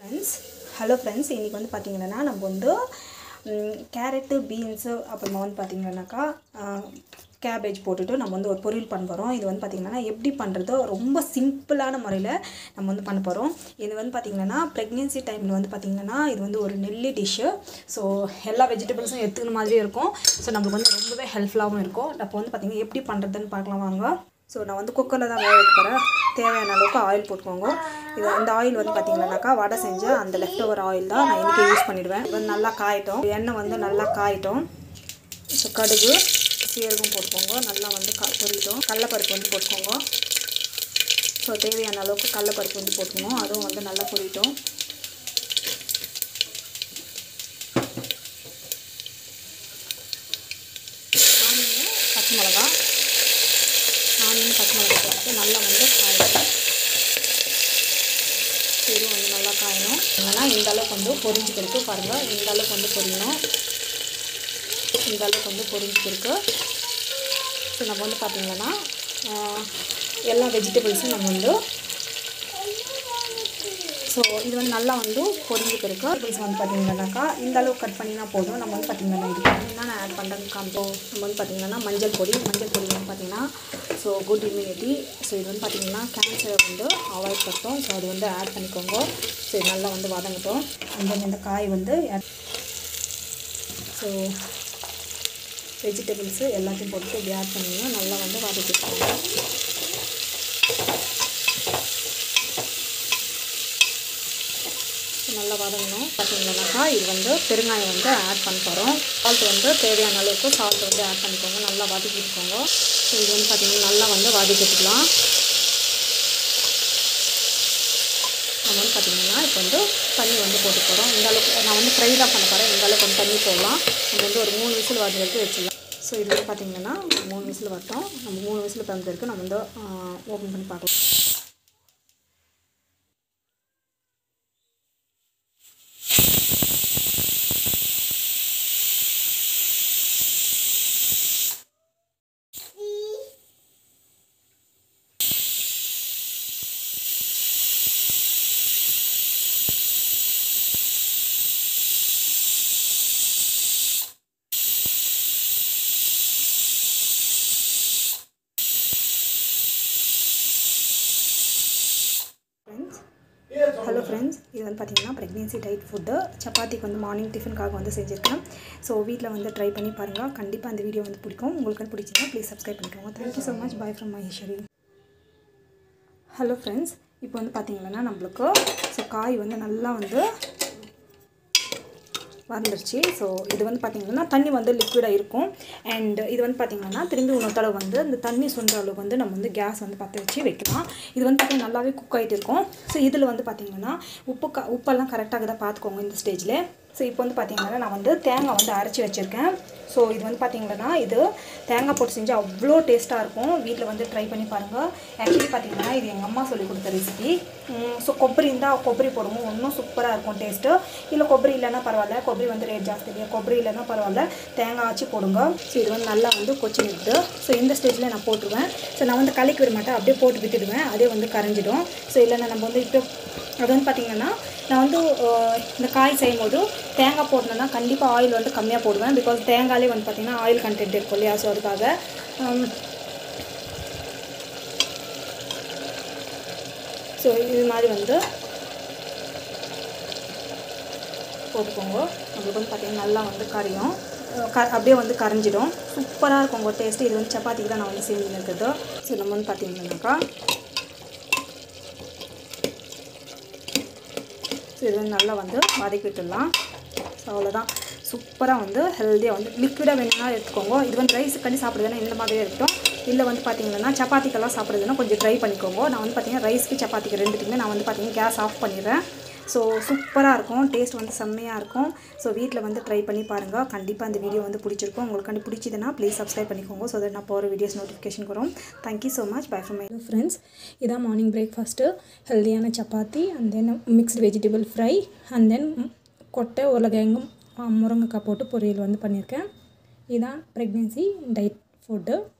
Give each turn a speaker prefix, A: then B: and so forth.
A: friends hello friends இன்றைக்கி வந்து பார்த்திங்கன்னா நம்ம வந்து கேரட்டு பீன்ஸு அப்புறமா வந்து பார்த்திங்கன்னாக்கா கேபேஜ் போட்டுட்டு நம்ம வந்து ஒரு பொரியல் பண்ண போகிறோம் இது வந்து பார்த்திங்கன்னா எப்படி பண்ணுறதோ ரொம்ப சிம்பிளான முறையில் நம்ம வந்து பண்ண போகிறோம் இது வந்து பார்த்திங்கன்னா ப்ரெக்னென்சி டைமில் வந்து பார்த்திங்கன்னா இது வந்து ஒரு நெல்லி டிஷ்ஷு ஸோ எல்லா வெஜிடபிள்ஸும் எடுத்துக்கிற மாதிரியே இருக்கும் ஸோ நம்மளுக்கு வந்து ரொம்பவே ஹெல்ப்ஃபுல்லாகவும் இருக்கும் அப்போ வந்து பார்த்திங்கன்னா எப்படி பண்ணுறதுன்னு பார்க்கலாம் வாங்க ஸோ நான் வந்து குக்கரில் தான் வேக வைக்க போகிறேன் தேவையான அளவுக்கு ஆயில் போட்டுக்கோங்க இது இந்த ஆயில் வந்து பார்த்தீங்கன்னாக்கா வடை செஞ்ச அந்த லெஃப்ட் ஓவர் ஆயில் தான் நான் இன்றைக்கி யூஸ் பண்ணிடுவேன் இது வந்து நல்லா காயட்டும் எண்ணெய் வந்து நல்லா காயட்டும் ஸோ கடுகு சீரகம் போட்டுக்கோங்க நல்லா வந்து க பொரியட்டும் கடலப்பருப்பு வந்து போட்டுக்கோங்க ஸோ தேவையான அளவுக்கு கடலப்பருப்பு வந்து போட்டுக்கணும் அதுவும் வந்து நல்லா பொரியட்டும் ஆனியன் பச்சை மிளகா ஆனியன் பச்சை மிளகா போட்டு நல்லா வந்து காயணும் இதுவும் வந்து நல்லா காயணும் இல்லைன்னா இந்த அளவுக்கு வந்து பொரிஞ்சு பிறகு பாருங்கள் இந்த அளவுக்கு வந்து பொரியணும் இந்த அளவுக்கு வந்து பொரிஞ்சு பிறகு ஸோ நம்ம வந்து பார்த்திங்கன்னா எல்லா வெஜிடபிள்ஸும் நம்ம வந்து ஸோ இது வந்து நல்லா வந்து பொரிஞ்சு பிறகு வெஜிடபிள்ஸ் வந்து பார்த்திங்கன்னாக்கா இந்த அளவுக்கு கட் பண்ணினா போதும் நம்ம வந்து பார்த்திங்கன்னா இதுக்கு என்னென்ன ஆட் பண்ணுறது காமிப்போம் நம்ம வந்து பார்த்திங்கன்னா மஞ்சள் பொடி மஞ்சள் பொடி வந்து பார்த்திங்கன்னா ஸோ குட் இம்யூனிட்டி ஸோ இது வந்து பார்த்திங்கன்னா கேன்சரை வந்து அவாய்ட் பண்ணுறோம் ஸோ அது வந்து ஆட் பண்ணிக்கோங்க ஸோ இது நல்லா வந்து வதங்கட்டும் அண்ட் தென் இந்த காய் வந்து ஸோ வெஜிடபிள்ஸு எல்லாத்தையும் போட்டு இப்படி ஆட் பண்ணிங்கன்னா நல்லா வந்து வதக்கிட்டாங்க நல்லா வதங்கணும் பார்த்தீங்கன்னாக்கா இது வந்து பெருங்காயம் வந்து ஆட் பண்ண போகிறோம் சால்ட் வந்து தேவையான அளவுக்கு சால்ட் வந்து ஆட் பண்ணிக்கோங்க நல்லா வதக்கிட்டுக்கோங்க ஸோ இது வந்து பார்த்திங்கன்னா நல்லா வந்து வதக்கிட்டுக்கலாம் நம்ம வந்து பார்த்திங்கன்னா இப்போ வந்து தண்ணி வந்து போட்டு போகிறோம் இந்த அளவுக்கு நான் வந்து ஃப்ரை தான் பண்ண போகிறேன் இந்த அளவுக்கு வந்து தண்ணி போடலாம் நம்ம வந்து ஒரு மூணு விசில் வர வரைக்கும் வச்சிடலாம் ஸோ இது வந்து பார்த்திங்கன்னா மூணு விசில் வரட்டும் நம்ம மூணு விசில் பிறந்த வரைக்கும் நம்ம வந்து ஓப்பன் பண்ணி பார்க்கலாம் ஃப்ரெண்ட்ஸ் ஹலோ ஃப்ரெண்ட்ஸ் இது வந்து பார்த்திங்கன்னா ப்ரெக்னென்சி டைட் ஃபுட்டு சப்பாத்திக்கு வந்து மார்னிங் டிஃபனுக்காக வந்து செஞ்சுருக்கேன் ஸோ வீட்டில் வந்து ட்ரை பண்ணி பாருங்கள் கண்டிப்பாக அந்த வீடியோ வந்து பிடிக்கும் உங்களுக்கு பிடிச்சிங்கன்னா ப்ளீஸ் சப்ஸ்கிரைப் பண்ணிக்கோங்க thank you so much bye from Maheswari hello friends இப்போ வந்து பார்த்திங்கன்னா நம்மளுக்கு ஸோ காய் வந்து நல்லா வந்து வந்துருச்சு ஸோ இது வந்து பார்த்திங்கன்னா தண்ணி வந்து லிக்விடாக இருக்கும் அண்ட் இது வந்து பார்த்திங்கன்னா திரும்பி இன்னொரு தடவை வந்து இந்த தண்ணி சுண்டுற அளவுக்கு வந்து நம்ம வந்து கேஸ் வந்து பற்ற வச்சு வைக்கலாம் இது வந்து பார்த்திங்கன்னா நல்லாவே குக் ஆகிட்டு இருக்கும் ஸோ இதில் வந்து பார்த்திங்கன்னா உப்பு க உப்பெல்லாம் கரெக்டாக தான் பார்த்துக்கோங்க இந்த ஸ்டேஜில் ஸோ இப்போ வந்து பார்த்திங்கன்னா நான் வந்து தேங்காய் வந்து அரைச்சி வச்சுருக்கேன் ஸோ இது வந்து பார்த்திங்கன்னா இது தேங்காய் போட்டு செஞ்சால் அவ்வளோ டேஸ்ட்டாக இருக்கும் வீட்டில் வந்து ட்ரை பண்ணி பாருங்கள் ஆக்சுவலி பார்த்திங்கன்னா இது எங்கள் அம்மா சொல்லி கொடுத்த ரெசிபி ஸோ கொಬ್ಬரி இருந்தால் கொಬ್ಬரி போடுவோம் இன்னும் சூப்பராக இருக்கும் டேஸ்ட்டு இல்லை கொಬ್ಬரி இல்லைன்னா பரவாயில்ல கொಬ್ಬரி வந்து ரேட் ஜாஸ்தி இல்லையா கொಬ್ಬரி இல்லைன்னா பரவாயில்ல தேங்காய் ஆச்சு போடுங்க ஸோ இது வந்து நல்லா வந்து கொச்சி நிறுத்து ஸோ இந்த ஸ்டேஜில் நான் போட்டுருவேன் ஸோ நான் வந்து கலக்கி விட மாட்டேன் அப்படியே போட்டு விட்டுடுவேன் அதே வந்து கரைஞ்சிடும் ஸோ இல்லைன்னா நம்ம வந்து இப்போ அது வந்து பார்த்திங்கன்னா நான் வந்து இந்த காய் செய்யும் போது தேங்காய் போடணுன்னா கண்டிப்பாக ஆயில் வந்து கம்மியாக போடுவேன் பிகாஸ் தேங்காயிலே வந்து பார்த்திங்கன்னா ஆயில் கண்டென்ட் இருக்கும் இல்லையா ஸோ அதுக்காக ஸோ இது மாதிரி வந்து போட்டுக்கோங்க நம்மளுக்கு வந்து பார்த்திங்கன்னா நல்லா வந்து கரையும் க அப்படியே வந்து கரைஞ்சிடும் சூப்பராக இருக்கும் உங்கள் டேஸ்ட்டு இது வந்து சப்பாத்திக்கு தான் நான் வந்து செஞ்சுன்னு இருக்குது ஸோ நம்ம வந்து பார்த்திங்கன்னாக்கா ஸோ இது வந்து நல்லா வந்து வதக்கி விட்டுடலாம் ஸோ அவ்வளோதான் சூப்பராக வந்து ஹெல்த்தியாக வந்து லிக்விடாக வேணும்னா எடுத்துக்கோங்க இது வந்து ரைஸ் கட்டி சாப்பிடுதுன்னா இந்த மாதிரியே இருக்கட்டும் இல்லை வந்து பார்த்திங்கன்னா சப்பாத்திக்கெல்லாம் சாப்பிடுதுன்னா கொஞ்சம் ட்ரை பண்ணிக்கோங்க நான் வந்து பார்த்திங்கன்னா ரைஸ்க்கு சப்பாத்திக்கு ரெண்டுத்துக்குமே நான் வந்து பார்த்திங்கன்னா கேஸ் ஆஃப் பண்ணிடுறேன் ஸோ சூப்பராக இருக்கும் டேஸ்ட் வந்து செம்மையாக இருக்கும் ஸோ வீட்டில் வந்து ட்ரை பண்ணி பாருங்கள் கண்டிப்பாக அந்த வீடியோ வந்து பிடிச்சிருக்கும் உங்களுக்கு வந்து பிடிச்சதுன்னா ப்ளீஸ் சப்ஸ்கிரைப் பண்ணிக்கோங்க ஸோ தட் நான் போகிற வீடியோஸ் நோட்டிஃபிகேஷன் வரும் thank you so much bye from my friends இதான் மார்னிங் பிரேக்ஃபாஸ்ட்டு ஹெல்தியான chapati and then mixed vegetable fry and then கொட்டை உருளைக்கிழங்கும் முருங்கைக்காய் போட்டு பொரியல் வந்து பண்ணியிருக்கேன் இதுதான் ப்ரெக்னென்சி டயட் ஃபுட்டு